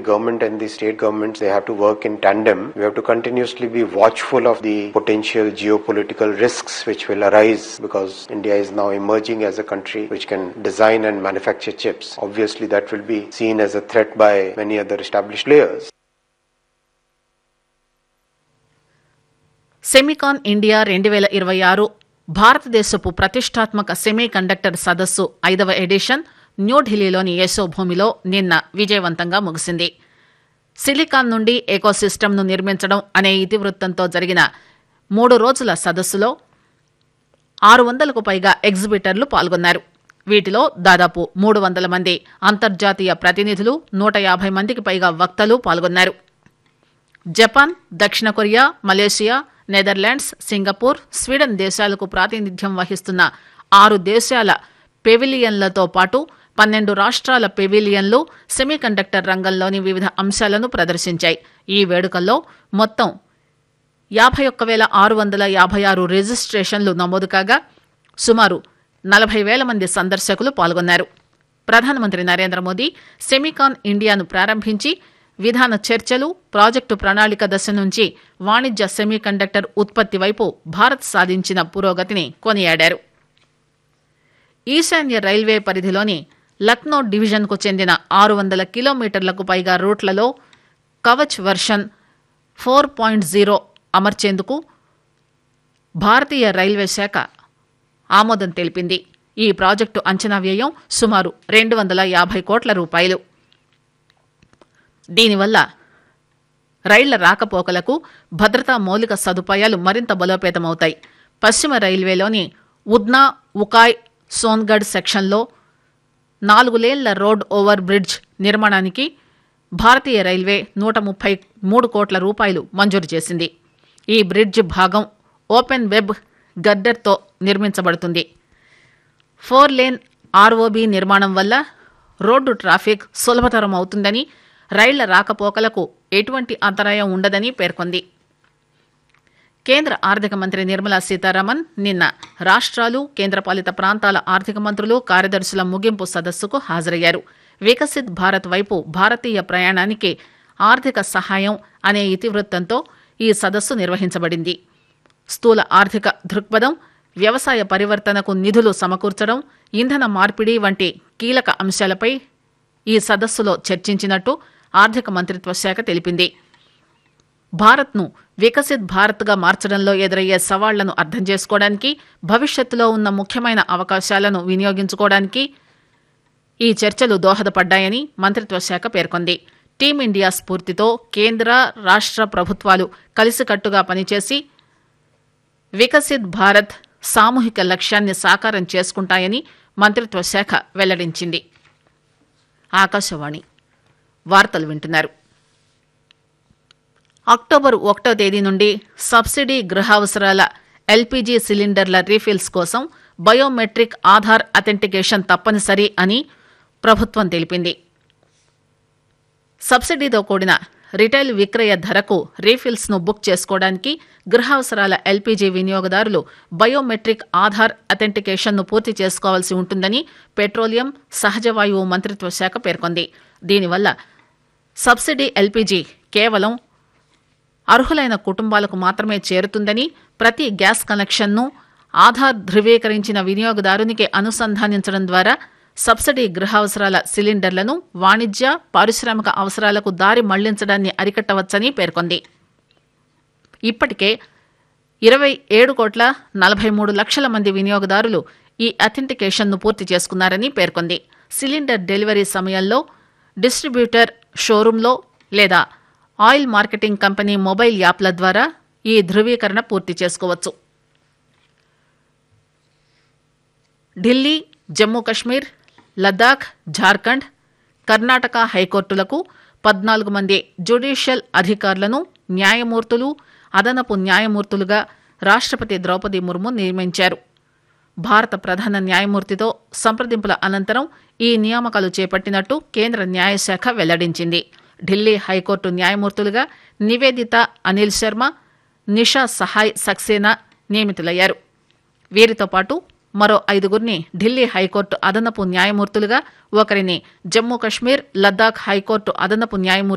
government and the state governments, they have to work in tandem. We have to continuously be watchful of the potential geopolitical risks which will arise because India is now emerging as a country which can design and manufacture chips. Obviously, that will be seen as a threat by many other established players. Semicon India రెండు వేల ఇరవై ఆరు భారతదేశపు ప్రతిష్టాత్మక semi conductor సదస్సు ఐదవ edition న్యూఢిల్లీలోని యశోభూమిలో నిన్న విజయవంతంగా ముగిసింది సిలికాన్ నుండి ఎకోసిస్టమ్ను నిర్మించడం అనే ఇతివృత్తంతో జరిగిన మూడు రోజుల సదస్సులో ఆరు వందలకు పైగా ఎగ్జిబిటర్లు పాల్గొన్నారు వీటిలో దాదాపు మూడు వందల మంది అంతర్జాతీయ ప్రతినిధులు నూట యాభై మందికి పైగా వక్తలు పాల్గొన్నారు జపాన్ దక్షిణ Korea Malaysia Netherlands Singapore Sweden దేశాలకు ప్రాతినిధ్యం వహిస్తున్న ఆరు దేశాల పెవిలియన్లతో పాటు పన్నెండు రాష్ట్రాల పెవిలియన్లు సెమీకండక్టర్ రంగంలోని వివిధ అంశాలను ప్రదర్శించాయి ఈ వేడుకల్లో మొత్తం యాభై ఒక్క వేల ఆరు వందల యాభై ఆరు రిజిస్ట్రేషన్లు నమోదు కాగా సుమారు నలభై వేల మంది సందర్శకులు పాల్గొన్నారు ప్రధానమంత్రి నరేంద్ర మోదీ సెమికాన్ ఇండియాను ప్రారంభించి విధాన చర్చలు ప్రాజెక్టు ప్రణాళిక దశ నుంచి వాణిజ్య సెమీకండక్టర్ ఉత్పత్తి వైపు భారత్ సాధించిన పురోగతిని కొనియాడారు ఈశాన్య రైల్వే పరిధిలోని లక్నో డివిజన్కు చెందిన ఆరు వందల కిలోమీటర్లకు పైగా రూట్లలో Kavach version four point zero అమర్చేందుకు భారతీయ రైల్వే శాఖ ఆమోదం తెలిపింది ఈ ప్రాజెక్టు అంచనా వ్యయం సుమారు రెండు వందల యాభై కోట్ల రూపాయలు దీనివల్ల రైళ్ల రాకపోకలకు భద్రతా మౌలిక సదుపాయాలు మరింత బలోపేతమవుతాయి పశ్చిమ రైల్వేలోని ఉద్నా ఉకాయ్ సోన్గఢ్ సెక్షన్లో నాలుగు లేన్ల రోడ్ ఓవర్ బ్రిడ్జ్ నిర్మాణానికి భారతీయ రైల్వే నూట ముప్పై మూడు కోట్ల రూపాయలు మంజూరు చేసింది ఈ బ్రిడ్జ్ భాగం ఓపెన్ వెబ్ గడ్డర్తో నిర్మించబడుతుంది ఫోర్ లేన్ ఆర్ఓబి నిర్మాణం వల్ల రోడ్డు ట్రాఫిక్ సులభతరం అవుతుందని రైళ్ల రాకపోకలకు ఎటువంటి అంతరాయం ఉండదని పేర్కొంది కేంద్ర ఆర్థిక మంత్రి నిర్మలా సీతారామన్ నిన్న రాష్ట్రాలు కేంద్రపాలిత ప్రాంతాల ఆర్థిక మంత్రులు కార్యదర్శుల ముగింపు సదస్సుకు హాజరయ్యారు వికసిత్ భారత్ వైపు భారతీయ ప్రయాణానికి ఆర్థిక సహాయం అనే ఇతివృత్తంతో ఈ సదస్సు నిర్వహించబడింది స్థూల ఆర్థిక దృక్పథం వ్యవసాయ పరివర్తనకు నిధులు సమకూర్చడం ఇంధన మార్పిడి వంటి కీలక అంశాలపై ఈ సదస్సులో చర్చించినట్టు ఆర్థిక మంత్రిత్వ శాఖ తెలిపింది భారత్ను వికసిత్ భారత్గా మార్చడంలో ఎదురయ్యే సవాళ్లను అర్థం చేసుకోవడానికి భవిష్యత్తులో ఉన్న ముఖ్యమైన అవకాశాలను వినియోగించుకోవడానికి ఈ చర్చలు దోహదపడ్డాయని మంత్రిత్వ శాఖ పేర్కొంది టీమిండియా స్ఫూర్తితో కేంద్ర రాష్ట్ర ప్రభుత్వాలు కలిసికట్టుగా పనిచేసి వికసిత్ భారత్ సామూహిక లక్ష్యాన్ని సాకారం చేసుకుంటాయని మంత్రిత్వ శాఖ వెల్లడించింది ఆకాశవాణి వార్తలు వింటున్నారు అక్టోబర్ ఒకటో తేదీ నుండి సబ్సిడీ గృహావసరాల ఎల్పీజీ సిలిండర్ల రీఫిల్స్ కోసం బయోమెట్రిక్ ఆధార్ అథెంటికేషన్ తప్పనిసరి అని ప్రభుత్వం తెలిపింది సబ్సిడీతో కూడిన రిటైల్ విక్రయ ధరకు రీఫిల్స్ ను బుక్ చేసుకోవడానికి గృహావసరాల ఎల్పీజీ వినియోగదారులు బయోమెట్రిక్ ఆధార్ అథెంటికేషన్ ను పూర్తి చేసుకోవాల్సి ఉంటుందని పెట్రోలియం సహజ వాయువు మంత్రిత్వ శాఖ పేర్కొంది దీనివల్ల సబ్సిడీ ఎల్పీజీ కేవలం అర్హులైన కుటుంబాలకు మాత్రమే చేరుతుందని ప్రతి గ్యాస్ కనెక్షన్ను ఆధార్ ధృవీకరించిన వినియోగదారునికి అనుసంధానించడం ద్వారా సబ్సిడీ గృహావసరాల సిలిండర్లను వాణిజ్య పారిశ్రామిక అవసరాలకు దారి మళ్లించడాన్ని అరికట్టవచ్చని పేర్కొంది ఇప్పటికే ఇరవై ఏడు కోట్ల నలభై మూడు లక్షల మంది వినియోగదారులు ఈ అథెంటికేషన్ను పూర్తి చేసుకున్నారని పేర్కొంది సిలిండర్ డెలివరీ సమయంలో డిస్ట్రిబ్యూటర్ షోరూంలో లేదా ఆయిల్ మార్కెటింగ్ కంపెనీ మొబైల్ యాప్ల ద్వారా ఈ ధృవీకరణ పూర్తి చేసుకోవచ్చు ఢిల్లీ జమ్మూ కశ్మీర్ లద్దాఖ్ జార్ఖండ్ కర్ణాటక హైకోర్టులకు పద్నాలుగు మంది జ్యుడిషియల్ అధికారులను న్యాయమూర్తులు అదనపు న్యాయమూర్తులుగా రాష్ట్రపతి ద్రౌపది ముర్ము నియమించారు భారత ప్రధాన న్యాయమూర్తితో సంప్రదింపుల అనంతరం ఈ నియామకాలు చేపట్టినట్టు కేంద్ర న్యాయశాఖ వెల్లడించింది ఢిల్లీ హైకోర్టు న్యాయమూర్తులుగా నివేదిత అనిల్ శర్మ నిషా సహాయ్ సక్సేనా నియమితులయ్యారు వీరితో పాటు మరో ఐదుగురిని ఢిల్లీ హైకోర్టు అదనపు న్యాయమూర్తులుగా ఒకరిని జమ్మూ కశ్మీర్ లద్దాఖ్ హైకోర్టు అదనపు న్యాయమూర్తి